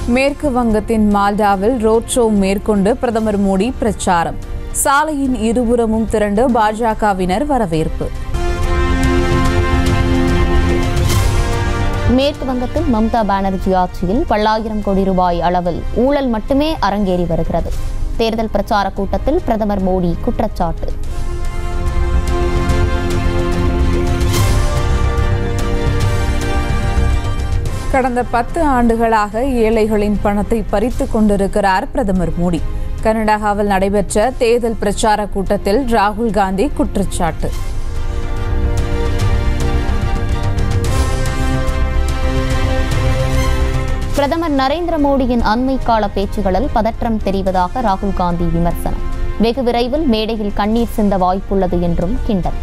மேற்கு வங்கத்தின் மால்டாவில் road show மேற்கொண்டு பிரதமர் மோடி பிரச்சாரம் சாலையின் இருபுறமும் திரண்டு பாஜகவினர் வரவேற்பு மேற்கு வங்கத்தில் மம்தா பானர்ஜி ஆட்சியில் பல்லாயிரம் கோடி ரூபாய் அளவில் ஊழல் மட்டுமே அரங்கேறி வருகிறது தேர்தல் பிரச்சார கூட்டத்தில் பிரதமர் மோடி குற்றச்சாட்டு கடந்த பத்து ஆண்டுகளாக ஏழைகளின் பணத்தை பறித்து கொண்டிருக்கிறார் பிரதமர் மோடி கர்நாடகாவில் நடைபெற்ற தேர்தல் பிரச்சார கூட்டத்தில் ராகுல் காந்தி குற்றச்சாட்டு பிரதமர் நரேந்திர மோடியின் அண்மை கால பேச்சுகளில் பதற்றம் தெரிவதாக ராகுல் காந்தி விமர்சனம் வெகு விரைவில் மேடையில் கண்ணீர் சிந்த வாய்ப்புள்ளது என்றும் கிண்டல்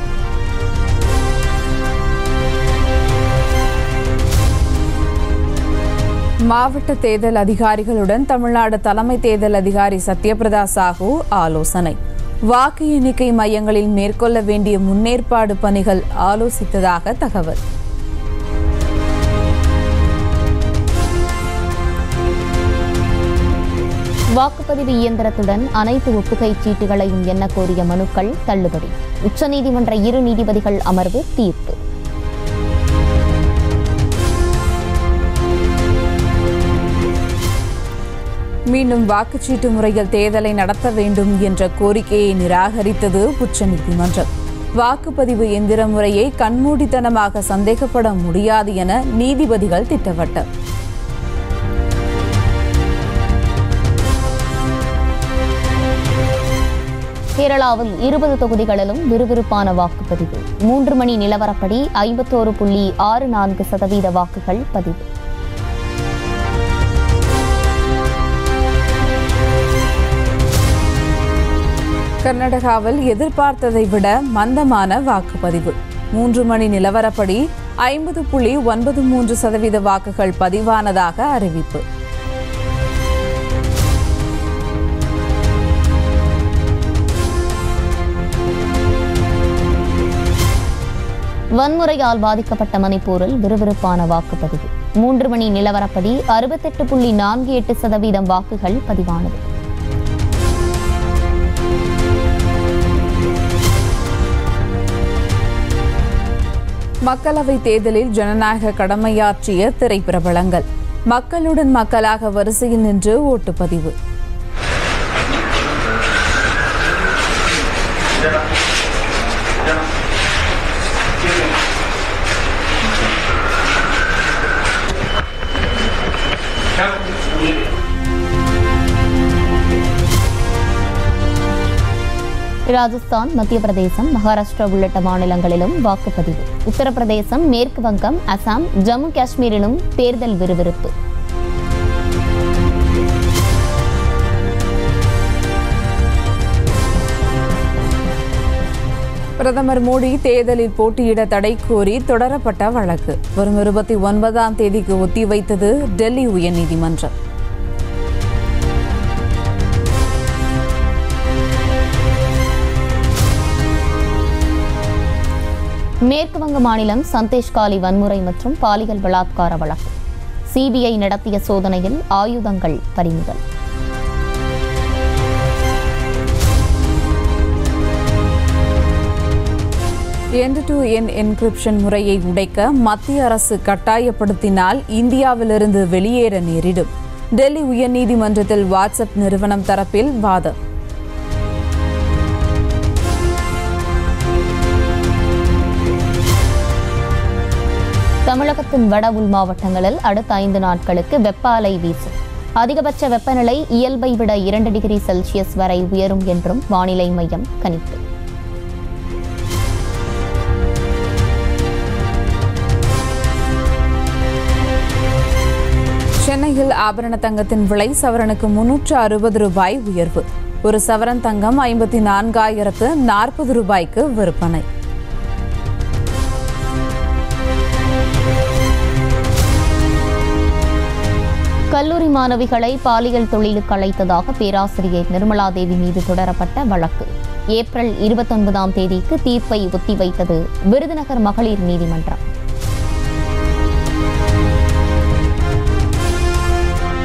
மாவட்ட தேர்தல் அதிகாரிகளுடன் தமிழ்நாடு தலைமை தேர்தல் அதிகாரி சத்யபிரதா சாஹூ ஆலோசனை வாக்கு எண்ணிக்கை மையங்களில் மேற்கொள்ள வேண்டிய முன்னேற்பாடு பணிகள் ஆலோசித்ததாக தகவல் வாக்குப்பதிவு இயந்திரத்துடன் அனைத்து ஒப்புகைச் சீட்டுகளையும் எண்ண கோரிய மனுக்கள் தள்ளுபடி உச்சநீதிமன்ற இரு நீதிபதிகள் அமர்வு தீர்ப்பு மீண்டும் வாக்குச்சீட்டு முறையில் தேர்தலை நடத்த வேண்டும் என்ற கோரிக்கையை நிராகரித்தது உச்சநீதிமன்றம் வாக்குப்பதிவு எந்திர முறையை கண்மூடித்தனமாக சந்தேகப்பட முடியாது என நீதிபதிகள் திட்டவட்டம் கேரளாவில் இருபது தொகுதிகளிலும் விறுவிறுப்பான வாக்குப்பதிவு மூன்று மணி நிலவரப்படி ஐம்பத்தோரு புள்ளி ஆறு நான்கு சதவீத வாக்குகள் பதிவு கர்நாடகாவில் எதிர்பார்த்ததை விட மந்தமான வாக்குப்பதிவு மூன்று மணி நிலவரப்படி ஐம்பது புள்ளி ஒன்பது மூன்று சதவீத வாக்குகள் பதிவானதாக அறிவிப்பு வன்முறையால் பாதிக்கப்பட்ட மணிப்பூரில் விறுவிறுப்பான வாக்குப்பதிவு மூன்று மணி நிலவரப்படி அறுபத்தெட்டு புள்ளி நான்கு எட்டு சதவீதம் வாக்குகள் பதிவானது மக்களவை தேர்தலில் ஜனநாயக கடமையாற்றிய திரைப்பிரபலங்கள் மக்களுடன் மக்களாக வரிசையில் நின்று ஓட்டுப்பதிவு ராஜஸ்தான் மத்திய பிரதேசம் மகாராஷ்டிரா உள்ளிட்ட மாநிலங்களிலும் வாக்குப்பதிவு உத்தரப்பிரதேசம் மேற்கு வங்கம் அசாம் ஜம்மு காஷ்மீரிலும் தேர்தல் விறுவிறுப்பு பிரதமர் மோடி தேர்தலில் போட்டியிட தடை கோரி தொடரப்பட்ட வழக்கு வரும் இருபத்தி ஒன்பதாம் தேதிக்கு ஒத்திவைத்தது டெல்லி உயர்நீதிமன்றம் மேற்கு வங்க மாநிலம் சந்தேஷ்காலி வன்முறை மற்றும் பாலியல் பலாத்கார வழக்கு சிபிஐ நடத்திய சோதனையில் ஆயுதங்கள் பறிமுதல் எண்ட் டு என் என்கிரிப்ஷன் முறையை உடைக்க மத்திய அரசு கட்டாயப்படுத்தினால் இந்தியாவிலிருந்து வெளியேற நேரிடும் டெல்லி உயர்நீதிமன்றத்தில் வாட்ஸ்அப் நிறுவனம் தரப்பில் வாதம் தமிழகத்தின் வட உள் மாவட்டங்களில் அடுத்த ஐந்து நாட்களுக்கு வெப்ப அலை வீசும் அதிகபட்ச வெப்பநிலை இயல்பை விட இரண்டு டிகிரி செல்சியஸ் வரை உயரும் என்றும் வானிலை மையம் கணிப்பு சென்னையில் ஆபரண தங்கத்தின் விலை சவரனுக்கு முன்னூற்று அறுபது ரூபாய் உயர்வு ஒரு சவரன் தங்கம் ஐம்பத்தி நான்காயிரத்து நாற்பது ரூபாய்க்கு விற்பனை கல்லூரி மாணவிகளை பாலியல் தொழிலுக்கு அழைத்ததாக பேராசிரியை நிர்மலா தேவி மீது தொடரப்பட்ட வழக்கு ஏப்ரல் இருபத்தொன்பதாம் தேதிக்கு தீர்ப்பை ஒத்திவைத்தது விருதுநகர் மகளிர் நீதிமன்றம்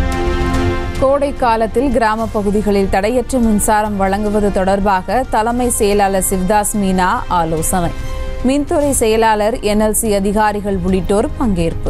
கோடை காலத்தில் கிராம பகுதிகளில் தடையற்ற மின்சாரம் வழங்குவது தொடர்பாக தலைமை செயலாளர் சிவ்தாஸ் மீனா ஆலோசனை மின்துறை செயலாளர் என்எல்சி அதிகாரிகள் உள்ளிட்டோர் பங்கேற்பு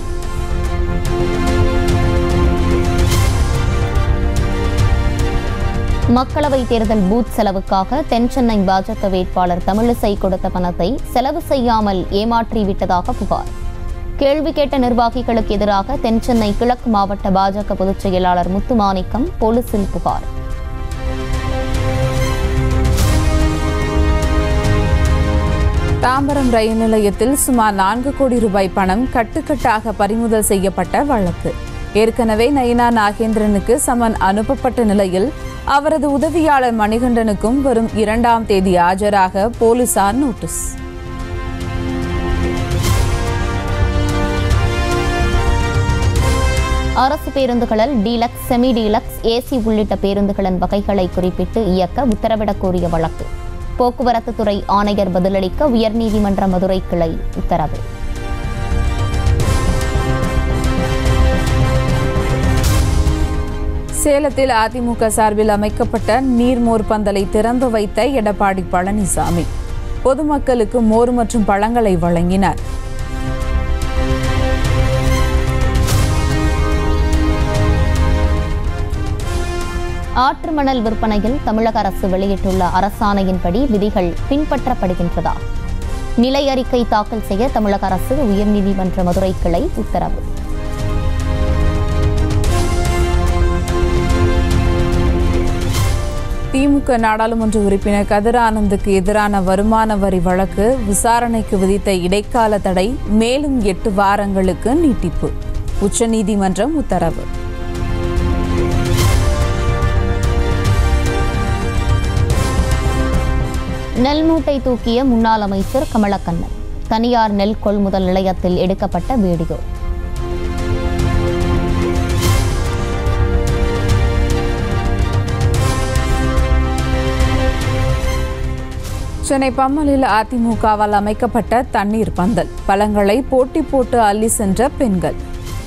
மக்களவை தேர்தல் பூத் செலவுக்காக தென்சென்னை பாஜக வேட்பாளர் தமிழிசை கொடுத்த பணத்தை செலவு செய்யாமல் ஏமாற்றிவிட்டதாக புகார் கேள்வி கேட்ட நிர்வாகிகளுக்கு எதிராக தென்சென்னை கிழக்கு மாவட்ட பாஜக பொதுச் செயலாளர் முத்துமாணிக்கம் போலீசில் புகார் தாம்பரம் ரயில் நிலையத்தில் சுமார் நான்கு கோடி ரூபாய் பணம் கட்டுக்கட்டாக பறிமுதல் செய்யப்பட்ட வழக்கு ஏற்கனவே நயினா நாகேந்திரனுக்கு சமன் அனுப்பப்பட்ட நிலையில் அவரது உதவியாளர் மணிகண்டனுக்கும் வரும் இரண்டாம் தேதி ஆஜராக போலீசார் நோட்டீஸ் அரசு பேருந்துகளில் டீலக்ஸ் செமி டீலக்ஸ் ஏசி உள்ளிட்ட பேருந்துகளின் வகைகளை குறிப்பிட்டு இயக்க உத்தரவிடக் கோரிய வழக்கு போக்குவரத்து துறை ஆணையர் பதிலளிக்க உயர்நீதிமன்ற மதுரை கிளை உத்தரவு சேலத்தில் அதிமுக சார்பில் அமைக்கப்பட்ட நீர்மோர் பந்தலை திறந்து வைத்த எடப்பாடி பழனிசாமி பொதுமக்களுக்கு மோர் மற்றும் பழங்களை வழங்கினார் ஆற்று மணல் விற்பனையில் தமிழக அரசு வெளியிட்டுள்ள அரசாணையின்படி விதிகள் பின்பற்றப்படுகின்றதா நிலை அறிக்கை தாக்கல் செய்ய தமிழக அரசு உயர்நீதிமன்ற மதுரை கிளை உத்தரவு திமுக நாடாளுமன்ற உறுப்பினர் கதிர் ஆனந்துக்கு எதிரான வருமான வரி வழக்கு விசாரணைக்கு விதித்த இடைக்கால தடை மேலும் எட்டு வாரங்களுக்கு நீட்டிப்பு உச்சநீதிமன்றம் உத்தரவு நெல் மூட்டை தூக்கிய முன்னாள் அமைச்சர் கமலக்கண்ணன் தனியார் நெல் கொள்முதல் நிலையத்தில் எடுக்கப்பட்ட வீடியோ சென்னை பம்மலில் அதிமுகவால் அமைக்கப்பட்ட தண்ணீர் பந்தல் பழங்களை போட்டி போட்டு அள்ளி சென்ற பெண்கள்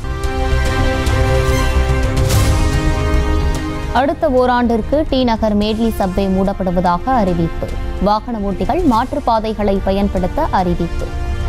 அடுத்த ஓராண்டிற்கு டி நகர் மேட்லி சப்வே மூடப்படுவதாக அறிவிப்பு வாகன ஓட்டிகள் மாற்றுப்பாதைகளை பயன்படுத்த அறிவிப்பு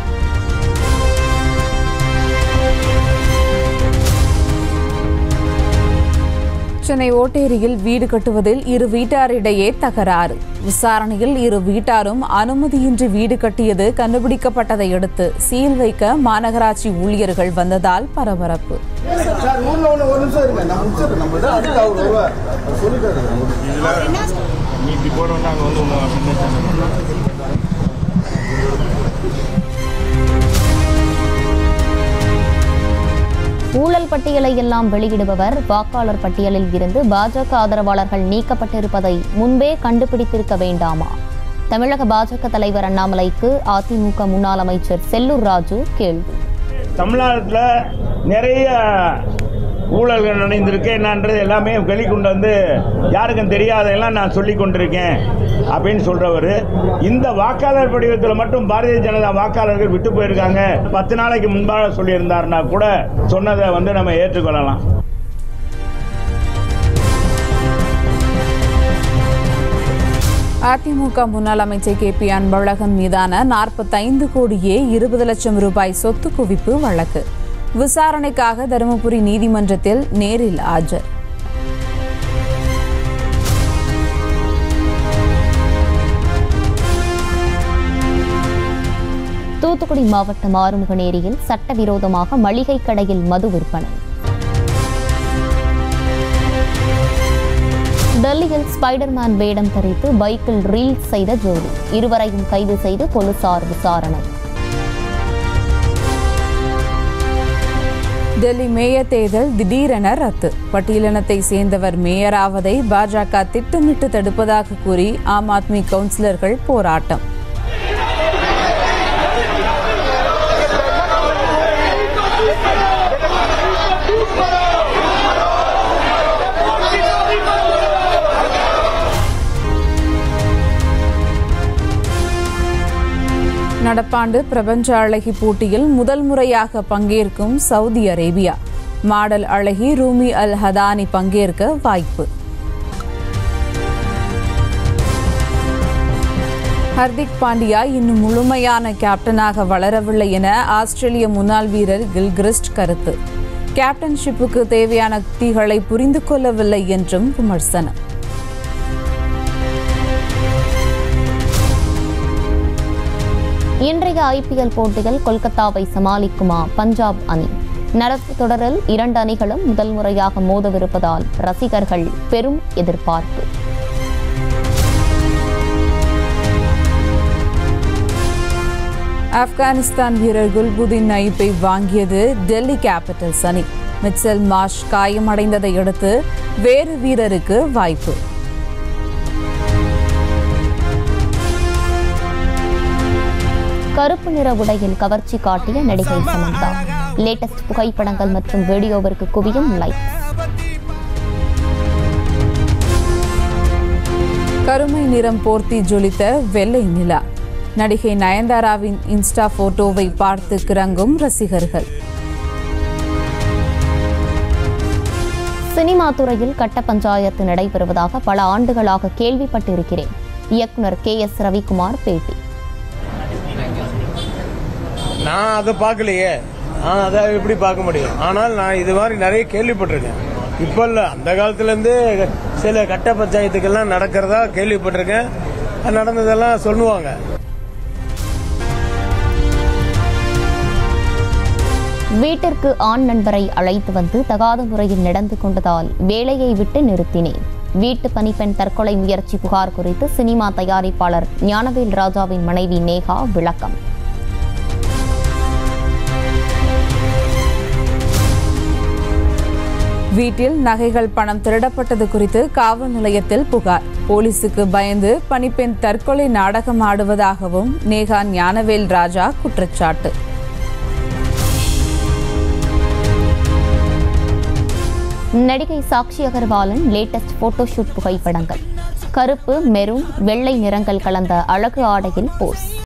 சென்னை ஓட்டேரியில் வீடு கட்டுவதில் இரு வீட்டாரிடையே தகராறு விசாரணையில் இரு வீட்டாரும் அனுமதியின்றி வீடு கட்டியது கண்டுபிடிக்கப்பட்டதை அடுத்து சீல் வைக்க மாநகராட்சி ஊழியர்கள் வந்ததால் பரபரப்பு சார் ஊர்ல ஒண்ணு ஒரு நிமிஷம் இருங்க நான் முடிச்சிடுறேன் நம்ம இதை அடுத்து அவர் வருவார் அவர் சொல்லிட்டாரு நீ இப்படி போனோம்னா அங்கே வந்து உங்கள் ஊழல் பட்டியலை எல்லாம் வெளியிடுபவர் வாக்காளர் பட்டியலில் இருந்து பாஜக ஆதரவாளர்கள் நீக்கப்பட்டிருப்பதை முன்பே கண்டுபிடித்திருக்க வேண்டாமா தமிழக பாஜக தலைவர் அண்ணாமலைக்கு அதிமுக முன்னாள் அமைச்சர் செல்லூர் ராஜு கேள்வி தமிழ்நாட்டில் நிறைய ஊழல்கள் நடந்திருக்கு என்னன்றது எல்லாமே வெளிக்கொண்டு வந்து யாருக்கும் தெரியாதெல்லாம் நான் சொல்லி கொண்டிருக்கேன் அப்படின்னு சொல்கிறவர் இந்த வாக்காளர் படிவத்தில் மட்டும் பாரதிய ஜனதா வாக்காளர்கள் விட்டு போயிருக்காங்க பத்து நாளைக்கு முன்பாக சொல்லியிருந்தாருன்னா கூட சொன்னதை வந்து நம்ம ஏற்றுக்கொள்ளலாம் அதிமுக முன்னாள் அமைச்சர் கே பி அன்பழகன் மீதான நாற்பத்தைந்து கோடியே இருபது லட்சம் ரூபாய் சொத்து குவிப்பு வழக்கு விசாரணைக்காக தருமபுரி நீதிமன்றத்தில் நேரில் ஆஜர் தூத்துக்குடி மாவட்டம் ஆறுமுகநேரியில் சட்டவிரோதமாக மளிகை கடையில் மது விற்பனை டெல்லியில் ஸ்பைடர்மேன் வேடம் தரித்து பைக்கில் ரீல்ஸ் செய்த ஜோடி இருவரையும் கைது செய்து போலீசார் விசாரணை டெல்லி மேயர் தேர்தல் திடீரென ரத்து பட்டியலினத்தை சேர்ந்தவர் மேயராவதை பாஜக திட்டமிட்டு தடுப்பதாக கூறி ஆம் ஆத்மி கவுன்சிலர்கள் போராட்டம் நடப்பாண்டு பிரபஞ்ச அழகி போட்டியில் முதல் முறையாக பங்கேற்கும் சவுதி அரேபியா மாடல் அழகி ரூமி அல் ஹதானி பங்கேற்க வாய்ப்பு ஹர்திக் பாண்டியா இன்னும் முழுமையான கேப்டனாக வளரவில்லை என ஆஸ்திரேலிய முன்னாள் வீரர் கில்கிறிஸ்ட் கருத்து கேப்டன்ஷிப்புக்கு தேவையான யுக்திகளை புரிந்து கொள்ளவில்லை என்றும் விமர்சனம் இன்றைய ஐபிஎல் போட்டிகள் கொல்கத்தாவை சமாளிக்குமா பஞ்சாப் அணி நடப்பு தொடரில் இரண்டு அணிகளும் முதல் முறையாக மோதவிருப்பதால் ரசிகர்கள் பெரும் எதிர்பார்ப்பு ஆப்கானிஸ்தான் வீரர் குல்புதீன் நயிப்பை வாங்கியது டெல்லி கேபிட்டல்ஸ் அணி மிச்சல் மார்ஷ் காயமடைந்ததை அடுத்து வேறு வீரருக்கு வாய்ப்பு கருப்பு நிற உடையில் கவர்ச்சி காட்டிய நடிகை சமந்தா லேட்டஸ்ட் புகைப்படங்கள் மற்றும் வீடியோவிற்கு குவியும் லைக் கருமை நிறம் போர்த்தி ஜொலித்த வெள்ளை நிலா நடிகை நயன்தாராவின் இன்ஸ்டா போட்டோவை பார்த்து கிறங்கும் ரசிகர்கள் சினிமா துறையில் கட்ட பஞ்சாயத்து நடைபெறுவதாக பல ஆண்டுகளாக கேள்விப்பட்டிருக்கிறேன் இயக்குனர் கே எஸ் ரவிக்குமார் பேட்டி நான் அதை பார்க்கலையே நான் அதை எப்படி பார்க்க முடியும் ஆனால் நான் இது மாதிரி நிறைய கேள்விப்பட்டிருக்கேன் இப்போ இல்லை அந்த காலத்துலேருந்து சில கட்ட பஞ்சாயத்துக்கெல்லாம் நடக்கிறதா கேள்விப்பட்டிருக்கேன் அது நடந்ததெல்லாம் சொல்லுவாங்க வீட்டிற்கு ஆண் நண்பரை அழைத்து வந்து தகாத முறையில் நடந்து கொண்டதால் வேலையை விட்டு நிறுத்தினேன் வீட்டு பணிப்பெண் தற்கொலை முயற்சி புகார் குறித்து சினிமா தயாரிப்பாளர் ஞானவேல் ராஜாவின் மனைவி நேகா விளக்கம் வீட்டில் நகைகள் பணம் திருடப்பட்டது குறித்து காவல் நிலையத்தில் புகார் போலீசுக்கு பயந்து பணிப்பெண் தற்கொலை நாடகம் ஆடுவதாகவும் நேகா ஞானவேல் ராஜா குற்றச்சாட்டு நடிகை சாக்ஷி அகர்வாலின் லேட்டஸ்ட் போட்டோஷூட் புகைப்படங்கள் கருப்பு மெரூன் வெள்ளை நிறங்கள் கலந்த அழகு ஆடையில் போஸ்